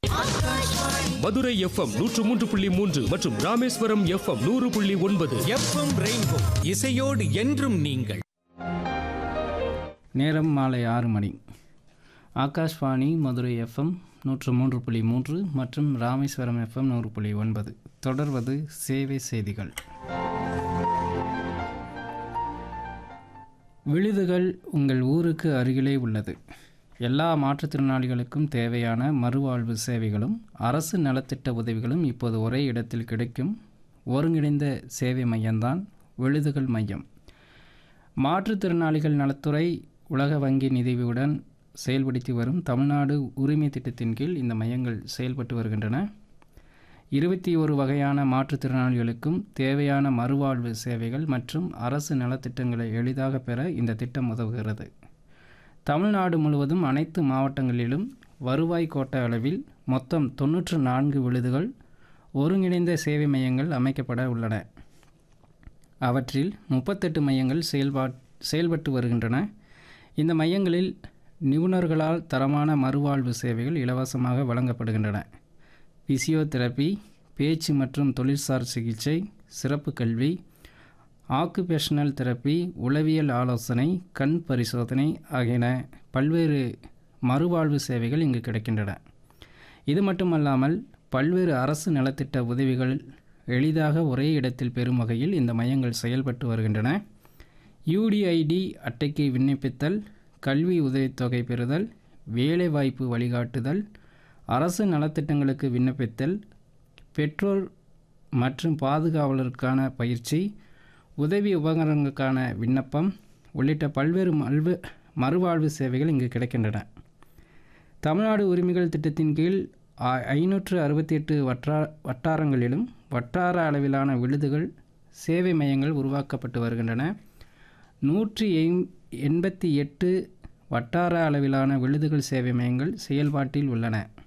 Madurai FM நூற்று மூன்று புள்ளி மூன்று மற்றும் ராமேஸ்வரம் எஃப்எம் நூறு புள்ளி ஒன்பது எஃப்எம் ரெயின்போ இசையோடு என்றும் நீங்கள் நேரம் மாலை ஆறு மணி ஆகாஷ்வாணி மதுரை எஃப்எம் நூற்று மூன்று புள்ளி மூன்று மற்றும் ராமேஸ்வரம் எஃப்எம் நூறு புள்ளி ஒன்பது தொடர்வது சேவை செய்திகள் விழுதுகள் உங்கள் ஊருக்கு அருகிலே உள்ளது எல்லா மாற்றுத்திறனாளிகளுக்கும் தேவையான மறுவாழ்வு சேவைகளும் அரசு நலத்திட்ட உதவிகளும் இப்போது ஒரே இடத்தில் கிடைக்கும் ஒருங்கிணைந்த சேவை மையம்தான் விழுதுகள் மையம் மாற்றுத்திறனாளிகள் நலத்துறை உலக வங்கி நிதியுடன் செயல்படுத்தி வரும் தமிழ்நாடு உரிமை திட்டத்தின் கீழ் இந்த மையங்கள் செயல்பட்டு வருகின்றன இருபத்தி ஒரு வகையான மாற்றுத்திறனாளிகளுக்கும் தேவையான மறுவாழ்வு சேவைகள் மற்றும் அரசு நலத்திட்டங்களை எளிதாக பெற இந்த திட்டம் உதவுகிறது தமிழ்நாடு முழுவதும் அனைத்து மாவட்டங்களிலும் வருவாய் கோட்ட அளவில் மொத்தம் தொன்னூற்று நான்கு விழுதுகள் ஒருங்கிணைந்த சேவை மையங்கள் அமைக்கப்பட உள்ளன அவற்றில் முப்பத்தெட்டு மையங்கள் செயல்பா செயல்பட்டு வருகின்றன இந்த மையங்களில் நிபுணர்களால் தரமான மறுவாழ்வு சேவைகள் இலவசமாக வழங்கப்படுகின்றன பிசியோதெரப்பி பேச்சு மற்றும் தொழில்சார் சிகிச்சை சிறப்பு கல்வி ஆக்குபேஷனல் தெரப்பி உளவியல் ஆலோசனை கண் பரிசோதனை ஆகியன பல்வேறு மறுவாழ்வு சேவைகள் இங்கு கிடைக்கின்றன இது மட்டுமல்லாமல் பல்வேறு அரசு நலத்திட்ட உதவிகள் எளிதாக ஒரே இடத்தில் பெறும் வகையில் இந்த மையங்கள் செயல்பட்டு வருகின்றன யூடிஐடி அட்டைக்கு விண்ணப்பித்தல் கல்வி உதவித்தொகை பெறுதல் வேலைவாய்ப்பு வழிகாட்டுதல் அரசு நலத்திட்டங்களுக்கு விண்ணப்பித்தல் பெற்றோர் மற்றும் பாதுகாவலருக்கான பயிற்சி உதவி உபகரணங்களுக்கான விண்ணப்பம் உள்ளிட்ட பல்வேறு மல்வு மறுவாழ்வு சேவைகள் இங்கு கிடைக்கின்றன தமிழ்நாடு உரிமைகள் திட்டத்தின் கீழ் ஐ- ஐநூற்று அறுபத்தி எட்டு வட்டா வட்டாரங்களிலும் வட்டார அளவிலான விழுதுகள் சேவை மையங்கள் உருவாக்கப்பட்டு வருகின்றன நூற்றி எண் எண்பத்தி எட்டு வட்டார அளவிலான விழுதுகள் சேவை மையங்கள் செயல்பாட்டில் உள்ளன